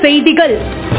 செய்திகள்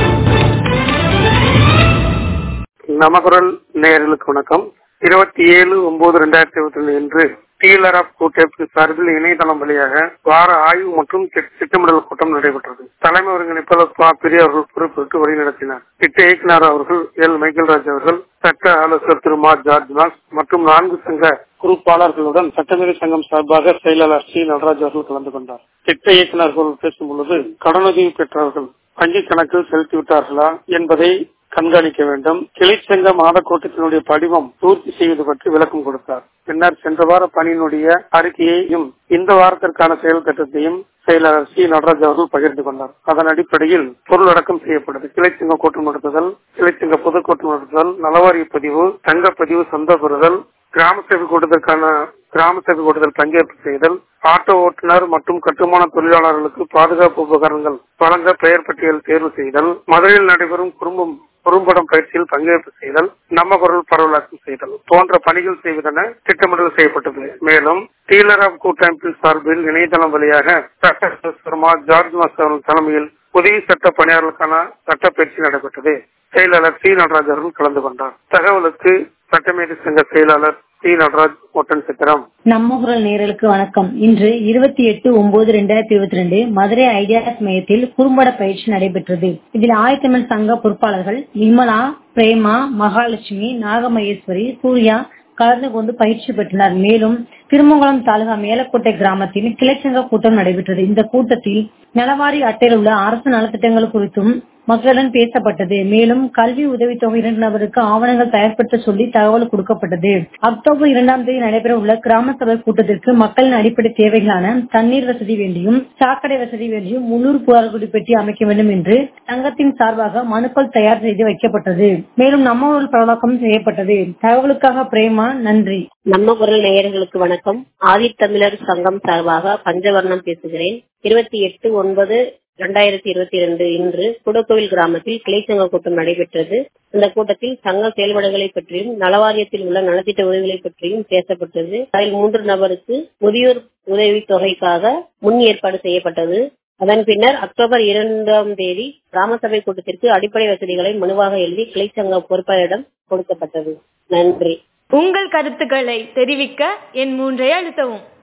நமகுரல் நேயர்களுக்கு வணக்கம் இருபத்தி ஏழு ஒன்பது ரெண்டாயிரத்தி இருபத்தி ரெண்டு இன்று டீலர் ஆப் கூட்டமைப்பு சார்பில் இணையதளம் வழியாக வார ஆய்வு மற்றும் திட்ட- திட்டமிடல் கூட்டம் நடைபெற்றது தலைமை ஒருங்கிணைப்பாளர் பா பிரிய அவர்கள் பொறுப்பேற்று வழிநடத்தினார் திட்ட இயக்குனர் அவர்கள் எல் மைக்கேல்ராஜ் அவர்கள் சட்ட ஆலோசகர் திரு மா ஜார்ஜ் மாஸ் மற்றும் நான்கு சங்க பொறுப்பாளர்களுடன் சட்டமேதை சங்கம் சார்பாக செயலாளர் சி நடராஜ் அவர்கள் கலந்து கொண்டார் திட்ட இயக்குநர்கள் பேசும் பொழுது கடனுதவி பெற்றவர்கள் வங்கிக் கணக்கில் செலுத்திவிட்டார்களா என்பதை கண்காணிக்க வேண்டும் கிளைச்சங்க மாத கூட்டத்தினுடைய படிவம் பூர்த்தி செய்வது பற்றி விளக்கம் கொடுத்தார் பின்னர் சென்ற வார பணியினுடைய அறிக்கையையும் இந்த வாரத்திற்கான செயல் திட்டத்தையும் செயலாளர் சி நடராஜ் அவர்கள் பகிர்ந்து கொண்டார் அதன் அடிப்படையில் பொருளடக்கம் செய்யப்பட்டது கிளைச்சங்க கூட்டம் நடத்துதல் கிளைச்சங்க பொதுக்கூட்டம் நடத்துதல் நலவாரிய பதிவு தங்க பதிவு சொந்த பெறுதல் கிராம சபை கூட்டத்திற்கான கிராம சபை கூட்டத்தில் பங்கேற்பு செய்தல் ஆட்டோ ஓட்டுநர் மற்றும் கட்டுமான தொழிலாளர்களுக்கு பாதுகாப்பு உபகரணங்கள் வழங்க பெயர் பட்டியல் தேர்வு செய்தல் மதுரையில் நடைபெறும் குறும்பம் குறும்படம் பயிற்சியில் பங்கேற்பு செய்தல் நம்ம குரல் பரவலாக்கம் செய்தல் போன்ற பணிகள் செய்வதென திட்டமிடல் செய்யப்பட்டது மேலும் டீலர் ஆப் கூட்டமைப்பின் சார்பில் இணையதளம் வழியாக சட்ட ஆலோசகர் மா. ஜார்ஜ் மாஸ்டர் அவர்கள் தலைமையில் உதவி சட்ட பணியாளர்களுக்கான சட்ட பயிற்சி நடைபெற்றது செயலாளர் சி நடராஜ் அவர்கள் கலந்து கொண்டார் தகவலுக்கு சட்டமேதை சங்க செயலாளர் சி நடராஜ் ஒட்டன் சித்திரம் நம்ம குரல் நேயர்களுக்கு வணக்கம் இன்று இருபத்தி எட்டு ஒன்பது ரெண்டாயிரத்தி இருபத்தி ரெண்டு மதுரை ஐடியாஸ் மையத்தில் குறும்பட பயிற்சி நடைபெற்றது இதில் ஆயத்தமிழ் சங்க பொறுப்பாளர்கள் விமலா பிரேமா மகாலட்சுமி நாகமகேஸ்வரி சூர்யா கலந்து கொண்டு பயிற்சி பெற்றனர் மேலும் திருமங்கலம் தாலுகா மேலக்கோட்டை கிராமத்தில் கிளைச்சங்க கூட்டம் நடைபெற்றது இந்த கூட்டத்தில் நலவாரி அட்டையில் உள்ள அரசு நலத்திட்டங்கள் குறித்தும் மக்களுடன் பேசப்பட்டது மேலும் கல்வி உதவித்தொகை இரண்டு நபருக்கு ஆவணங்கள் தயார்படுத்த சொல்லி தகவல் கொடுக்கப்பட்டது அக்டோபர் இரண்டாம் தேதி நடைபெற உள்ள கிராம சபை கூட்டத்திற்கு மக்களின் அடிப்படை தேவைகளான தண்ணீர் வசதி வேண்டியும் சாக்கடை வசதி வேண்டியும் உள்ளூர் புகார்குடி பெட்டி அமைக்க வேண்டும் என்று சங்கத்தின் சார்பாக மனுக்கள் தயார் செய்து வைக்கப்பட்டது மேலும் நம்ம ஊரில் பரவலாக்கம் செய்யப்பட்டது தகவலுக்காக பிரேமா நன்றி நம்ம குரல் நேயர்களுக்கு வணக்கம் ஆதித்தமிழர் சங்கம் சார்பாக பஞ்சவர்ணம் பேசுகிறேன் இருபத்தி எட்டு ஒன்பது இரண்டாயிரத்தி இருபத்தி இரண்டு இன்று குடக்கோவில் கிராமத்தில் கிளைச்சங்க கூட்டம் நடைபெற்றது இந்த கூட்டத்தில் சங்க செயல்பாடுகளை பற்றியும் நலவாரியத்தில் உள்ள நலத்திட்ட உதவிகளை பற்றியும் பேசப்பட்டது அதில் மூன்று நபருக்கு முதியோர் உதவி தொகைக்காக முன் ஏற்பாடு செய்யப்பட்டது அதன் பின்னர் அக்டோபர் இரண்டாம் தேதி கிராம சபை கூட்டத்திற்கு அடிப்படை வசதிகளை மனுவாக எழுதி கிளைச்சங்க பொறுப்பாளரிடம் கொடுக்கப்பட்டது நன்றி உங்கள் கருத்துக்களை தெரிவிக்க என் மூன்றை அழுத்தவும்